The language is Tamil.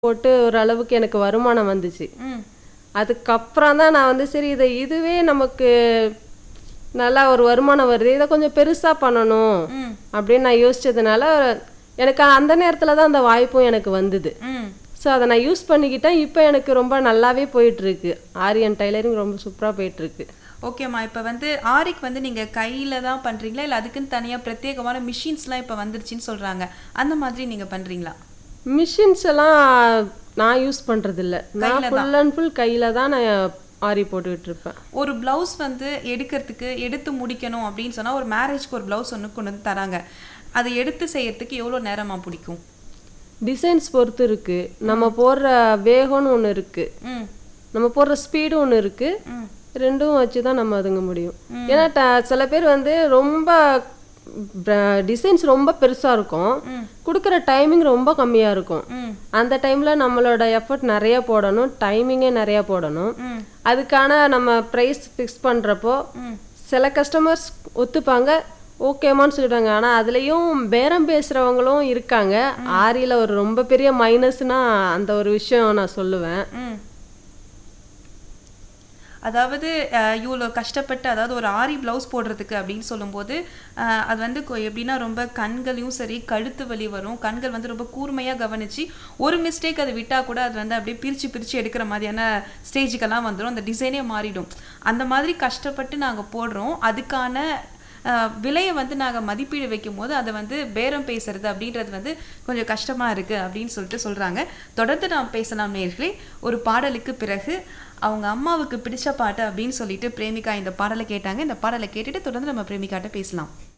போட்டு ஓரளவுக்கு எனக்கு வருமானம் வந்துச்சு ம் அதுக்கப்புறம் தான் நான் வந்து சரி இதை இதுவே நமக்கு நல்லா ஒரு வருமானம் வருது இதை கொஞ்சம் பெருசாக பண்ணணும் ம் அப்படின்னு நான் யோசிச்சதுனால எனக்கு அந்த நேரத்தில் தான் அந்த வாய்ப்பும் எனக்கு வந்தது ம் ஸோ அதை நான் யூஸ் பண்ணிக்கிட்டேன் இப்போ எனக்கு ரொம்ப நல்லாவே போயிட்டுருக்கு ஆரியன் டைலரிங் ரொம்ப சூப்பராக போயிட்டுருக்கு ஓகேம்மா இப்போ வந்து ஆரிக்கு வந்து நீங்க கையில தான் பண்றீங்களா இல்ல அதுக்குன்னு தனியா பிரத்யேகமான மிஷின்ஸ்லாம் இப்போ வந்துருச்சுன்னு சொல்றாங்க அந்த மாதிரி நீங்க பண்றீங்களா மிஷின்ஸ் எல்லாம் நான் யூஸ் பண்ணுறதில்ல நான் கையில ஃபுல் அண்ட் ஃபுல் கையில் தான் நான் ஆரி போட்டுக்கிட்டு இருப்பேன் ஒரு பிளவுஸ் வந்து எடுக்கிறதுக்கு எடுத்து முடிக்கணும் அப்படின்னு சொன்னா ஒரு மேரேஜ்க்கு ஒரு பிளவுஸ் ஒன்று கொண்டு வந்து தராங்க அதை எடுத்து செய்யறதுக்கு எவ்வளோ நேரமா பிடிக்கும் டிசைன்ஸ் பொறுத்து இருக்கு நம்ம போடுற வேகம்னு ஒன்று இருக்கு ம் நம்ம போடுற ஸ்பீடும் ஒன்று இருக்கு ம் ரெண்டும் வச்சு தான் நம்ம அதுங்க முடியும் ஏன்னா ட- சில பேர் வந்து ரொம்ப டிசைன்ஸ் ரொம்ப பெருசாக இருக்கும் ம். கொடுக்குற டைமிங் ரொம்ப கம்மியாக இருக்கும் ம் அந்த டைமில் நம்மளோட எஃபர்ட் நிறைய போடணும் டைமிங்கே நிறைய போடணும் ம் அதுக்கான நம்ம ப்ரைஸ் ஃபிக்ஸ் பண்ணுறப்போ ம் சில கஸ்டமர்ஸ் ஒத்துப்பாங்க ஓகேமான்னு சொல்லிடுறாங்க ஆனால் அதுலேயும் பேரம் பேசுகிறவங்களும் இருக்காங்க ஆரியில் ஒரு ரொம்ப பெரிய மைனஸ்னா அந்த ஒரு விஷயம் நான் சொல்லுவேன் ம் அதாவது அஹ், இவ்வளோ கஷ்டப்பட்டு அதாவது ஒரு ஆரி ப்ளவுஸ் போடுறதுக்கு அப்படின்னு சொல்லும்போது அஹ், அது வந்து கொ- எப்படின்னா ரொம்ப கண்களையும் சரி கழுத்து வலி வரும் கண்கள் வந்து ரொம்ப கூர்மையாக கவனிச்சு ஒரு மிஸ்டேக் அதை விட்டால் கூட அது வந்து அப்படியே பிரித்து பிரித்து எடுக்கிற மாதிரியான ஸ்டேஜுக்கெல்லாம் வந்துடும் அந்த டிசைனே மாறிடும் அந்த மாதிரி கஷ்டப்பட்டு நாங்கள் போடுறோம் அதுக்கான அஹ், விலையை வந்து நாங்கள் மதிப்பீடு வைக்கும் போது அதை வந்து பேரம் பேசுறது அப்படின்றது வந்து கொஞ்சம் கஷ்டமாக இருக்குது அப்படின்னு சொல்லிட்டு சொல்கிறாங்க தொடர்ந்து நாம் பேசலாம் நேர்களே ஒரு பாடலுக்கு பிறகு அவங்க அம்மாவுக்கு பிடிச்ச பாட்டு அப்படின்னு சொல்லிட்டு பிரேமிகா இந்த பாடலை கேட்டாங்க இந்த பாடலை கேட்டுட்டு தொடர்ந்து நம்ம பிரேமிகாட்ட பேசலாம்